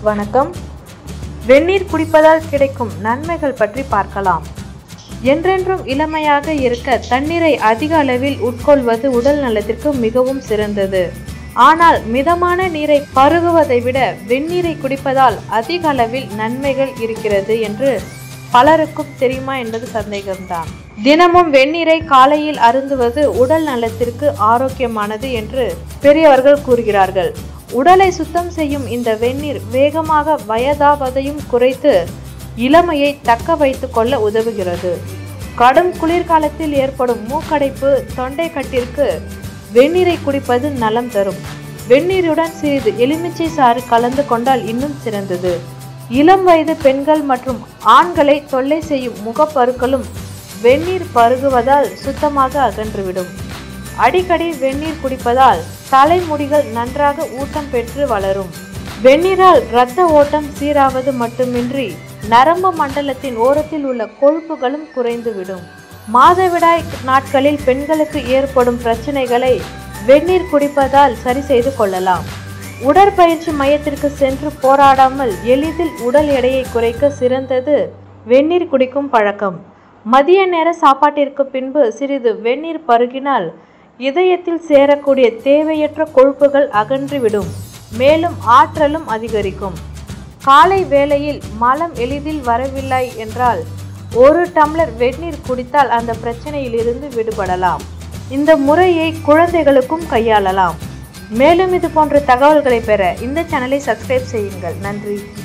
வணக்கம் வெந்நீர் குடிப்பதால் கிடைக்கும் நன்மைகள் பற்றி பார்க்கலாம் என்றென்றும் இளமையாக இருக்க தண்ணீரை அதிக அளவில் உட்கொள்வது உடல் நலத்திற்கு மிகவும் சிறந்தது ஆனால் மிதமான நீரை பருகுவதை விட வெந்நீரை குடிப்பதால் அதிக அளவில் நன்மைகள் இருக்கிறது என்று பலருக்கும் தெரியுமா என்பது சந்தேகம்தான் தினமும் வெந்நீரை காலையில் அருந்துவது உடல் நலத்திற்கு ஆரோக்கியமானது என்று பெரியவர்கள் கூறுகிறார்கள் உடலை சுத்தம் செய்யும் இந்த வெந்நீர் வேகமாக வயதாவதையும் குறைத்து இளமையை தக்க வைத்துக் கொள்ள உதவுகிறது கடும் குளிர்காலத்தில் ஏற்படும் மூக்கடைப்பு தொண்டை கட்டிற்கு வெந்நீரை குடிப்பது நலம் தரும் வெந்நீருடன் சிறிது எலுமிச்சை சாறு கலந்து கொண்டால் இன்னும் சிறந்தது இளம் வயது பெண்கள் மற்றும் ஆண்களை தொல்லை செய்யும் முகப்பருக்களும் வெந்நீர் பருகுவதால் சுத்தமாக அகன்றுவிடும் அடிக்கடி வெந்நீர் குடிப்பதால் தலைமுடிகள் நன்றாக ஊட்டம் பெற்று வளரும் வெந்நீரால் இரத்த ஓட்டம் சீராவது மட்டுமின்றி நரம்பு மண்டலத்தின் ஓரத்தில் உள்ள கொழுப்புகளும் குறைந்துவிடும் மாதவிடாய் நாட்களில் பெண்களுக்கு ஏற்படும் பிரச்சனைகளை வெந்நீர் குடிப்பதால் சரி செய்து கொள்ளலாம் உடற்பயிற்சி மையத்திற்கு சென்று போராடாமல் எளிதில் உடல் எடையை குறைக்க சிறந்தது வெந்நீர் குடிக்கும் பழக்கம் மதிய நேர சாப்பாட்டிற்கு பின்பு சிறிது வெந்நீர் பருகினால் இதயத்தில் சேரக்கூடிய தேவையற்ற கொழுப்புகள் அகன்றுவிடும் மேலும் ஆற்றலும் அதிகரிக்கும் காலை வேளையில் மலம் எளிதில் வரவில்லை என்றால் ஒரு டம்ளர் வெந்நீர் குடித்தால் அந்த பிரச்சனையிலிருந்து விடுபடலாம் இந்த முறையை குழந்தைகளுக்கும் கையாளலாம் மேலும் இது போன்ற தகவல்களை பெற இந்த சேனலை சப்ஸ்கிரைப் செய்யுங்கள் நன்றி